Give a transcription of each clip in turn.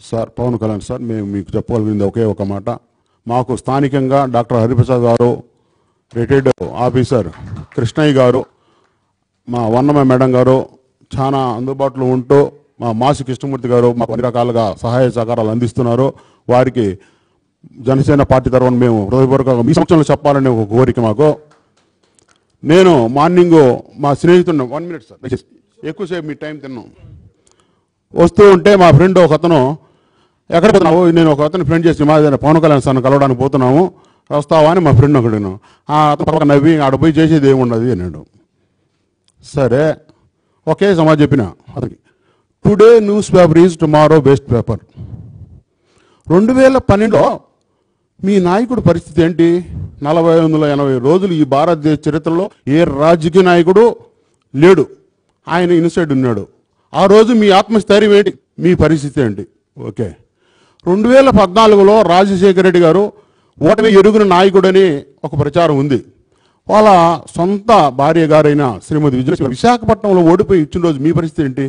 Sir Pawan Kalyan sir మేము మీకు చెప్పగలిగింది ఒకే ఒక మాట మాకు స్థానికంగా డాక్టర్ హరిప్రసాద్ గారు రిటైర్డ్ ఆఫీసర్ కృష్ణయ్య గారు మా వన్నమ్మ మేడం గారు చాలా అందుబాటులో ఉంటూ మా మాసి కృష్ణమూర్తి గారు మాకు అన్ని రకాలుగా సహాయ సహకారాలు అందిస్తున్నారు వారికి జనసేన పార్టీ తరఫున మేము హృదయపూర్వకంగా మీ సమక్షంలో చెప్పాలనే ఒక కోరిక మాకు నేను మార్నింగ్ మా స్నేహితుడు వన్ మినిట్ సార్ దయచేసి ఎక్కువసేపు మీ టైం తిన్నాం వస్తూ ఉంటే మా ఫ్రెండ్ ఒక అతను ఎక్కడ పోతున్నావు నేను ఒక అతను ఫ్రెండ్ చేసి మా దగ్గర పవన్ కళ్యాణ్ సార్ని కలవడానికి పోతున్నాము వస్తావా అని మా ఫ్రెండ్ ఒకడు ఆ అతను పక్కన నవ్వి ఆడ పోయి చేసేది ఏముండదు అన్నాడు సరే ఒకే సమాజ్ చెప్పిన అతనికి today news paper is tomorrow best paper రెండు వేల పన్నెండులో మీ నాయకుడు పరిస్థితి ఏంటి నలభై వందల ఎనభై రోజులు ఈ భారతదేశ చరిత్రలో ఏ రాజకీయ నాయకుడు లేడు ఆయన ఇన్సైడ్ ఉన్నాడు ఆ రోజు మీ ఆత్మస్థైర్యం ఏంటి మీ పరిస్థితి ఏంటి ఓకే రెండు వేల పద్నాలుగులో రాజశేఖర రెడ్డి గారు ఓటమి ఎరుగున నాయకుడని ఒక ప్రచారం ఉంది వాళ్ళ సొంత భార్య గారైన శ్రీమతి విజయ విశాఖపట్నంలో ఓడిపోయి ఇచ్చిన రోజు మీ పరిస్థితి ఏంటి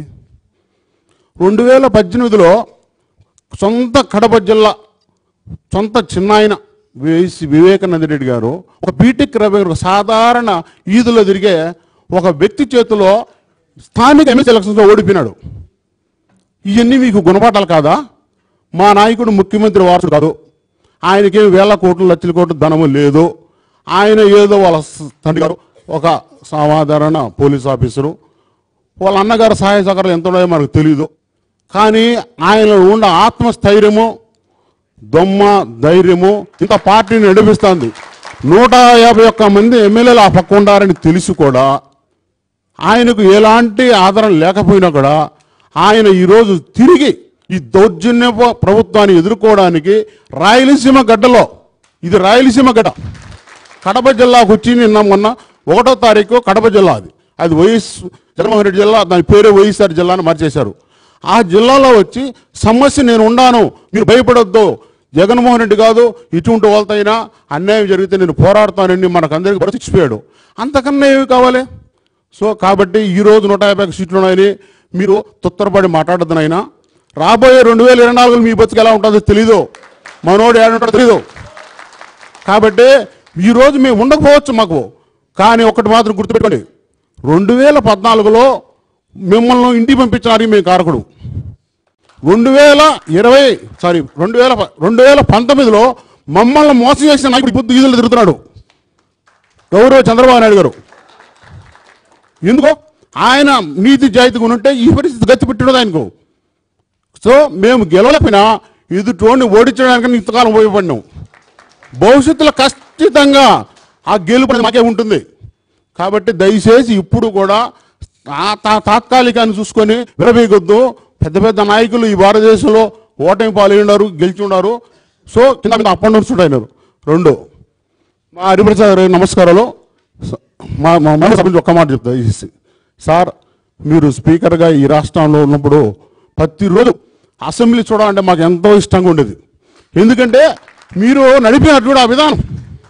రెండు వేల పద్దెనిమిదిలో సొంత కడప జిల్లా సొంత చిన్నాయన వేసి వివేకానంద రెడ్డి గారు ఒక బీటెక్ రవి గారు ఒక సాధారణ ఈదులో తిరిగే ఒక వ్యక్తి చేతిలో స్థానిక ఎమ్మెల్సీ ఎలక్షన్స్లో ఓడిపోయినాడు ఇవన్నీ మీకు గుణపాఠాలు కాదా మా నాయకుడు ముఖ్యమంత్రి వారసుడు కాదు ఆయనకేం వేల కోట్లు లక్షల కోట్లు ధనము లేదు ఆయన ఏదో వాళ్ళ స- తండ్రి గారు ఒక సాధారణ పోలీస్ ఆఫీసరు వాళ్ళ అన్నగారు సహాయ సహకారాలు ఎంత ఉన్నాయో మనకు తెలియదు కానీ ఆయనలో ఉన్న ఆత్మస్థైర్యము దొమ్మ ధైర్యము ఇంత పార్టీని నడిపిస్తుంది నూట యాభై ఒక్క మంది ఎమ్మెల్యేలు ఆ పక్క ఉండారని తెలిసి కూడా ఆయనకు ఎలాంటి ఆదరణ లేకపోయినా కూడా ఆయన ఈరోజు తిరిగి ఈ దౌర్జన్య ప్రభుత్వాన్ని ఎదుర్కోవడానికి రాయలసీమ గడ్డలో ఇది రాయలసీమ గడ్డ కడప జిల్లాకు వచ్చి నిన్న మొన్న ఒకటో తారీఖు కడప జిల్లా అది అది వైఎస్ జగన్మోహన్ రెడ్డి జిల్లా దాని పేరు వైఎస్ఆర్ జిల్లా అని మార్చేశారు ఆ జిల్లాలో వచ్చి సమస్య నేను ఉండాను మీరు భయపడొద్దు జగన్మోహన్ రెడ్డి కాదు ఇటువంటి వాళ్ళతైనా అన్యాయం జరిగితే నేను పోరాడతానని మనకందరికీ బ్రతికిపోయాడు అంతకన్నా ఏమి కావాలి సో కాబట్టి ఈ రోజు నూట యాభై ఒక్క సీట్లు ఉన్నాయని మీరు తొత్తరపడి మాట్లాడద్దునైనా రాబోయే రెండు వేల ఇరవై నాలుగులో మీ బతుకు ఎలా ఉంటుందో తెలీదు మనోడు ఏడుంటాడో తెలీదు కాబట్టి ఈ రోజు మేము ఉండకపోవచ్చు మాకు కానీ ఒకటి మాత్రం గుర్తుపెట్టుకోండి రెండు వేల పద్నాలుగులో మిమ్మల్ని ఇంటికి పంపించడానికి మేము కారకుడు రెండు వేల ఇరవై సారీ రెండు వేల ప- రెండు వేల పంతొమ్మిదిలో మమ్మల్ని మోసం చేసిన నాయకుడు బుద్ధి గీజలు తిరుగుతున్నాడు గౌరవ చంద్రబాబు నాయుడు గారు ఎందుకో ఆయన నీతి జాయితీగా ఉంటే ఈ పరిస్థితి గతి పెట్టినది ఆయనకు సో మేము గెలవలేకపోయినా ఎదుటోడిని ఓడించడానికి ఇంతకాలం ఉపయోగపడినాం భవిష్యత్తులో ఖచ్చితంగా ఆ గెలుపు అనేది మాకే ఉంటుంది కాబట్టి దయచేసి ఇప్పుడు కూడా ఆ తా- తాత్కాలికాన్ని చూసుకొని విరవీగొద్దు పెద్ద పెద్ద నాయకులు ఈ భారతదేశంలో ఓటమి పాల్గొన్నారు ఉన్నారు గెలిచి ఉన్నారు సో కింద మీద అప్ అండ్ డౌన్స్ ఉంటాయినారు రెండు మా హరిప్రసాద్ గారి నమస్కారాలు స- మా మా మన సభ నుంచి ఒక్క మాట చెప్తా ఈ సి- సార్ మీరు స్పీకర్గా ఈ రాష్ట్రంలో ఉన్నప్పుడు ప్రతిరోజు అసెంబ్లీ చూడాలంటే మాకు ఎంతో ఇష్టంగా ఉండేది ఎందుకంటే మీరు నడిపినట్టు కూడా ఆ విధానం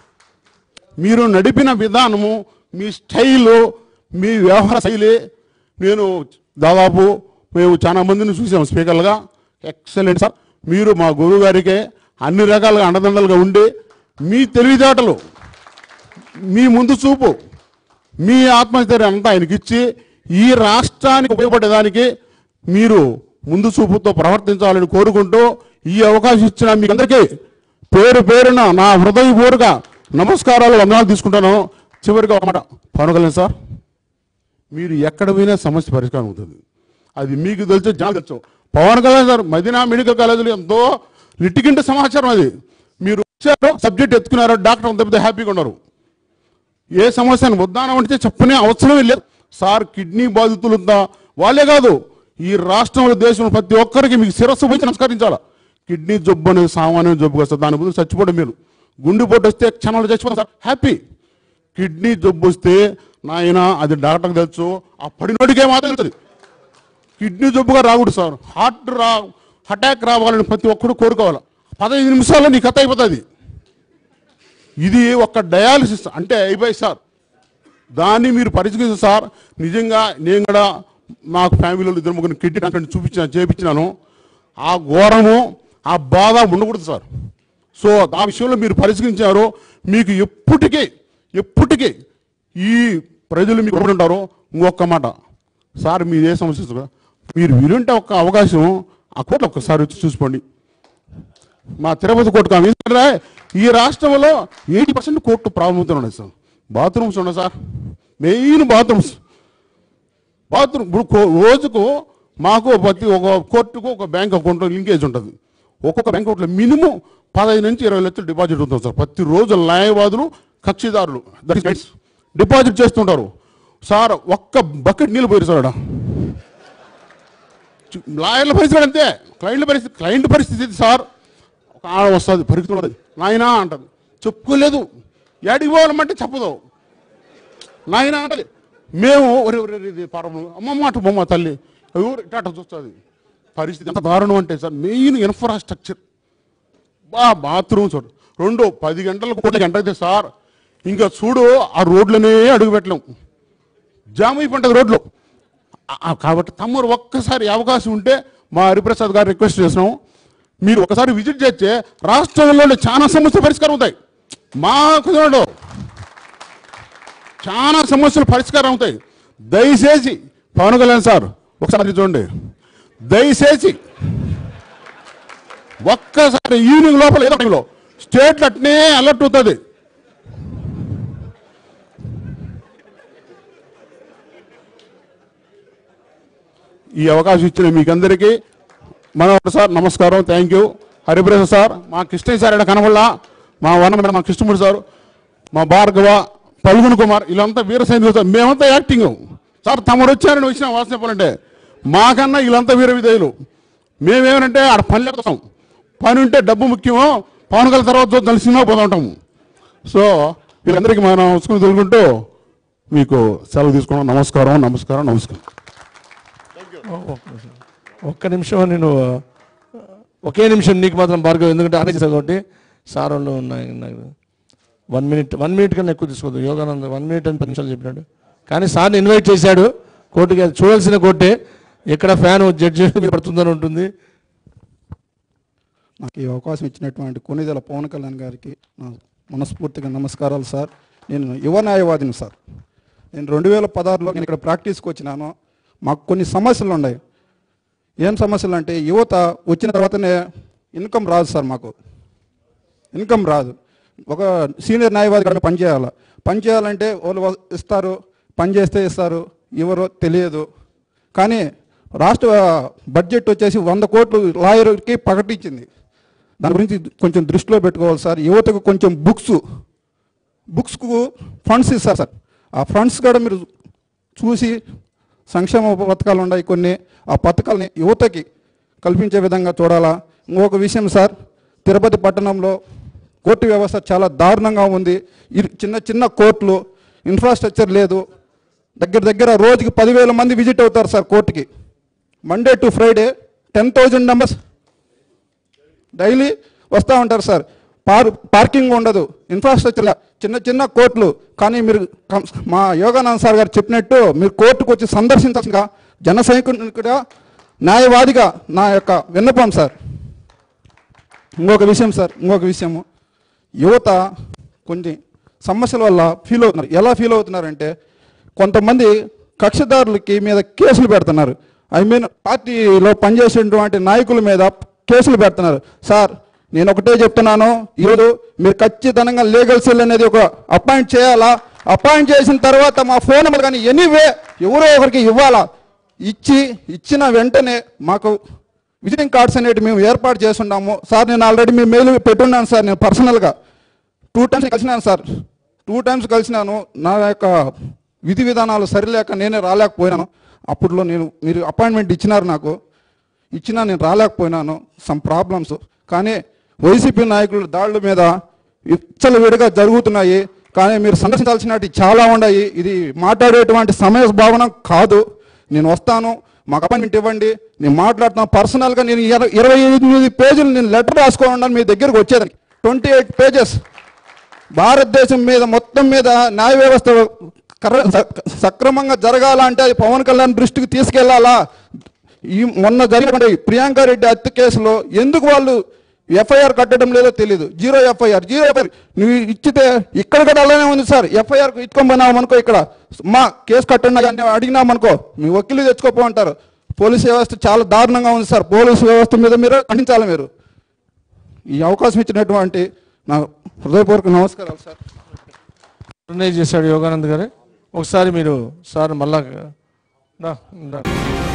మీరు నడిపిన విధానము మీ స్టైలు మీ వ్యవహార శైలి నేను దాదాపు మేము చాలా మందిని చూసాం స్పీకర్లుగా ఎక్సలెంట్ సార్ మీరు మా గురువు గారికి అన్ని రకాలుగా అండదండలుగా ఉండి మీ తెలివితేటలు మీ ముందు చూపు మీ ఆత్మస్థైర్యం అంతా ఆయనకి ఇచ్చి ఈ రాష్ట్రానికి ఉపయోగపడేదానికి మీరు ముందు చూపుతో ప్రవర్తించాలని కోరుకుంటూ ఈ అవకాశం ఇచ్చిన మీకు అందరికీ పేరు పేరున నా హృదయపూర్వక నమస్కారాలు వందనాలు తీసుకుంటాను చివరిగా ఒక మాట పవన్ కళ్యాణ్ సార్ మీరు ఎక్కడ పోయినా సమస్య పరిష్కారం అవుతుంది అది మీకు తెలుసు జనాలు తెలుసు Pawan Kalyan sir Madina medical కాలేజీలో ఎంతో లిటికింట్ సమాచారం అది మీరు వచ్చారో సబ్జెక్ట్ ఎత్తుకున్నారో డాక్టర్ అంత పెద్ద హ్యాపీగా ఉన్నారు ఏ సమస్యను వద్దానం అంటే చెప్పనే అవసరమే లేదు సార్ కిడ్నీ బాధితులు ఉందా వాళ్ళే కాదు ఈ రాష్ట్రంలో దేశంలో ప్రతి ఒక్కరికి మీకు శిరస్సు పోయి నమస్కరించాలా కిడ్నీ జబ్బు అనేది సామాన్య జబ్బు వస్తుంది దాని బదులు చచ్చిపోవడం మీరు గుండెపోటు వస్తే క్షణాలు చచ్చిపోతాం సార్ హ్యాపీ కిడ్నీ జబ్బు వస్తే నాయన అది డాక్టర్కి తెలుసు ఆ పడినోడికే మాత్రం తెలుస్తుంది కిడ్నీ జబ్బుగా రాకూడదు సార్ హార్ట్ రా అటాక్ రావాలని ప్రతి ఒక్కడు కోరుకోవాలి పదహైదు నిమిషాల్లో నీ కథ అయిపోతుంది ఇది ఒక డయాలసిస్ అంటే అయిపోయి సార్ దాన్ని మీరు పరిశీలించారు సార్ నిజంగా నేను కూడా నాకు ఫ్యామిలీలో ఇద్దరు ముగ్గురు కిడ్నీ ట్రాన్స్ప్లాంట్ చూపించిన చేపించినాను ఆ ఘోరము ఆ బాధ ఉండకూడదు సార్ సో ఆ విషయంలో మీరు పరిశీలించారు మీకు ఎప్పటికీ ఎప్పటికీ ఈ ప్రజలు మీకు రుణపడి ఉంటారు ఇంకొక మాట సార్ మీరు ఏ సమస్య ఇస్తారు? మీరు వీలుంటే ఒక అవకాశం ఆ కోర్టు ఒక్కసారి వచ్చి చూసుకోండి మా తిరుపతి కోర్టు కాదు ఎందుకంటే ఈ రాష్ట్రంలో ఎయిటీ పర్సెంట్ కోర్టు ప్రాబ్లమ్తో ఉన్నాయి సార్ బాత్రూమ్స్ ఉన్నాయి సార్ మెయిన్ బాత్రూమ్స్ బాత్రూమ్ ఇప్పుడు కో- రోజుకు మాకు ప్రతి ఒక కోర్టుకు ఒక బ్యాంక్ అకౌంట్ లింకేజ్ ఉంటుంది ఒక్కొక్క బ్యాంక్ అకౌంట్లో మినిమం పదహైదు నుంచి ఇరవై లక్షలు డిపాజిట్ అవుతుంది సార్ ప్రతిరోజు న్యాయవాదులు కక్షిదారులు దట్ ఇస్ డిపాజిట్ చేస్తుంటారు సార్ ఒక్క బకెట్ నీళ్ళు పోయారు సార్ ఆడ చు- లాయర్ల పరిస్థితి అంతే క్లయింట్ల పరిస్థితి క్లయింట్ పరిస్థితి ఇది సార్ ఒక ఆడ వస్తుంది పరిగెత్తున్నది నాయనా అంటది చెప్పుకోలేదు ఏడికి పోవాలమంటే చెప్పదు నాయన అంటది మేము ఒరే ఒరే ఒరే, ఇది పరమ అమ్మమ్మ అటు బొమ్మ తల్లి ఎవరు ఇట్ట అట్ట చూస్తుంది పరిస్థితి ఎంత దారుణం అంటే సార్ మెయిన్ ఇన్ఫ్రాస్ట్రక్చర్ బా బాత్రూమ్ చూడు రెండు పది గంటలకు కోటి గంట అయితే సార్ ఇంకా చూడు ఆ రోడ్లనే అడుగు పెట్టలేం జామ్ అయిపోతుంది రోడ్లు ఆ- ఆ కాబట్టి తమ్ముడు ఒక్కసారి అవకాశం ఉంటే మా హరిప్రసాద్ గారు రిక్వెస్ట్ చేసినాం మీరు ఒకసారి విజిట్ చేస్తే రాష్ట్రంలో చాలా సమస్యలు పరిష్కారం అవుతాయి మాకు చూడండి చాలా సమస్యలు పరిష్కారం అవుతాయి దయచేసి పవన్ కళ్యాణ్ సార్ ఒకసారి చూడండి దయచేసి ఒక్కసారి ఈవినింగ్ లోపల ఏదో టైంలో స్టేట్ అట్నే అలర్ట్ అవుతుంది ఈ అవకాశం ఇచ్చిన మీకందరికీ మనోహర్ సార్ నమస్కారం థ్యాంక్ యూ హరిప్రసాద్ సార్ మా కృష్ణయ్య సార్ ఇక్కడ కనబడలా మా వన మేడం మా కృష్ణమూర్తి సార్ మా భార్గవ పల్గుని కుమార్ వీళ్ళంతా వీర సైనికులు సార్ మేమంతా యాక్టింగ్ సార్ తమరు వచ్చారని వచ్చిన వాసన చెప్పాలంటే మాకన్నా వీళ్ళంతా వీర విధేయులు మేమేమనంటే ఆడ పని లేకపోతాం పని ఉంటే డబ్బు ముఖ్యమో పవన్ కళ్యాణ్ తర్వాత చూద్దాం సినిమా పోతా ఉంటాము సో వీళ్ళందరికీ మనం నమస్కారం తెలుగుంటూ మీకు సెలవు తీసుకున్నాం నమస్కారం నమస్కారం నమస్కారం ఒక్క నిమిషం నేను ఒకే నిమిషం నీకు మాత్రం భార్గవ్ ఎందుకంటే ఆర్డర్ చేశాను కాబట్టి సార్ వాళ్ళు ఉన్నాయి నాకు వన్ మినిట్ వన్ మినిట్ కన్నా ఎక్కువ తీసుకోవద్దు యోగానంద వన్ మినిట్ అని పది నిమిషాలు చెప్పినాడు కానీ సార్ని ఇన్వైట్ చేశాడు కోర్టుకి అది చూడాల్సిన కోర్టే ఎక్కడ ఫ్యాన్ జడ్జి పడుతుందని ఉంటుంది నాకు ఈ అవకాశం ఇచ్చినటువంటి కొనిదెల పవన్ కళ్యాణ్ గారికి నా మనస్ఫూర్తిగా నమస్కారాలు సార్ నేను యువ న్యాయవాదిని సార్ నేను రెండు వేల పదహారులో నేను ఇక్కడ ప్రాక్టీస్కి వచ్చినాను మాకు కొన్ని సమస్యలు ఉన్నాయి ఏం సమస్యలు అంటే యువత వచ్చిన తర్వాతనే ఇన్కమ్ రాదు సార్ మాకు ఇన్కమ్ రాదు ఒక సీనియర్ న్యాయవాది కాడ పని చేయాలి పని చేయాలంటే వాళ్ళు వ- ఇస్తారు పని చేస్తే ఇస్తారు ఎవరో తెలియదు కానీ రాష్ట్ర బడ్జెట్ వచ్చేసి వంద కోట్లు లాయర్కి ప్రకటించింది దాని గురించి కొంచెం దృష్టిలో పెట్టుకోవాలి సార్ యువతకు కొంచెం బుక్స్ బుక్స్కు ఫండ్స్ ఇస్తారు సార్ ఆ ఫండ్స్ కూడా మీరు చూసి సంక్షేమ పథకాలు ఉన్నాయి కొన్ని ఆ పథకాలని యువతకి కల్పించే విధంగా చూడాలా ఇంకొక విషయం సార్ తిరుపతి పట్టణంలో కోర్టు వ్యవస్థ చాలా దారుణంగా ఉంది ఇరు- చిన్న చిన్న కోర్టులు ఇన్ఫ్రాస్ట్రక్చర్ లేదు దగ్గర దగ్గర రోజుకి పదివేల మంది విజిట్ అవుతారు సార్ కోర్టుకి Monday to Friday ten thousand members daily వస్తూ ఉంటారు సార్ పార్ పార్కింగ్ ఉండదు ఇన్ఫ్రాస్ట్రక్చర్ చిన్న చిన్న కోర్టులు కానీ మీరు కం- మా యోగానంద్ సార్ గారు చెప్పినట్టు మీరు కోర్టుకు వచ్చి సందర్శించాల్సిందిగా జన సైనికుడిగా న్యాయవాదిగా నా యొక్క విన్నపం సార్ ఇంకొక విషయం సార్ ఇంకొక విషయము యువత కొన్ని సమస్యల వల్ల ఫీల్ అవుతున్నారు ఎలా ఫీల్ అవుతున్నారంటే కొంతమంది కక్షదారులకి మీద కేసులు పెడుతున్నారు ఐ మీన్ పార్టీలో పనిచేసేటువంటి నాయకుల మీద కేసులు పెడుతున్నారు సార్ నేను ఒకటే చెప్తున్నాను ఈరోజు మీరు ఖచ్చితంగా లీగల్ సెల్ అనేది ఒక అపాయింట్ చేయాలా అపాయింట్ చేసిన తర్వాత మా ఫోన్ నెంబర్ కానీ ఎనీవే ఎవరో ఒకరికి ఇవ్వాలా ఇచ్చి ఇచ్చిన వెంటనే మాకు విజిటింగ్ కార్డ్స్ అనేవి మేము ఏర్పాటు చేస్తున్నాము సార్ నేను ఆల్రెడీ మీ మెయిల్ పెట్టున్నాను సార్ నేను పర్సనల్గా టూ టైమ్స్ కలిసినాను సార్ టూ టైమ్స్ కలిసినాను నా యొక్క విధి విధానాలు సరిలేక నేనే రాలేకపోయినాను అప్పుడులో నేను మీరు అపాయింట్మెంట్ ఇచ్చినారు నాకు ఇచ్చినా నేను రాలేకపోయినాను సమ్ ప్రాబ్లమ్స్ కానీ వైసీపీ నాయకుల దాడుల మీద విచ్చలవిడిగా జరుగుతున్నాయి కానీ మీరు సందర్శించాల్సినవి చాలా ఉన్నాయి ఇది మాట్లాడేటువంటి సమయ భావన కాదు నేను వస్తాను మాకు అపాయింట్మెంట్ ఇవ్వండి నేను మాట్లాడుతాను పర్సనల్గా నేను ఇర- ఇరవై ఎనిమిది పేజీలు నేను లెటర్ రాసుకోవడానికి మీ దగ్గరకు వచ్చేదానికి ట్వంటీ ఎయిట్ పేజెస్ భారతదేశం మీద మొత్తం మీద న్యాయ వ్యవస్థ కర్ర- స- సక్రమంగా జరగాలంటే అది పవన్ కళ్యాణ్ దృష్టికి తీసుకెళ్లాలా ఈ మొన్న జరిగిన ప్రియాంక రెడ్డి హత్య కేసులో ఎందుకు వాళ్ళు ఎఫ్ఐఆర్ కట్టడం లేదో తెలియదు జీరో ఎఫ్ఐఆర్ జీరో ఎఫ్ఐఆర్ నువ్వు ఇచ్చితే ఇక్కడ కూడా అలానే ఉంది సార్ ఎఫ్ఐఆర్ ఇచ్చుకోమన్నాం అనుకో ఇక్కడ మా కేసు కట్టండి అని అడిగినామనుకో మీ వకీలు తెచ్చుకోపో అంటారు పోలీస్ వ్యవస్థ చాలా దారుణంగా ఉంది సార్ పోలీస్ వ్యవస్థ మీద మీరు ఖండించాలి మీరు ఈ అవకాశం ఇచ్చినటువంటి నా హృదయపూర్వక నమస్కారాలు సార్ నిర్ణయం చేశాడు యోగానంద్ గారే ఒకసారి మీరు సార్ మళ్ళా దా, దా.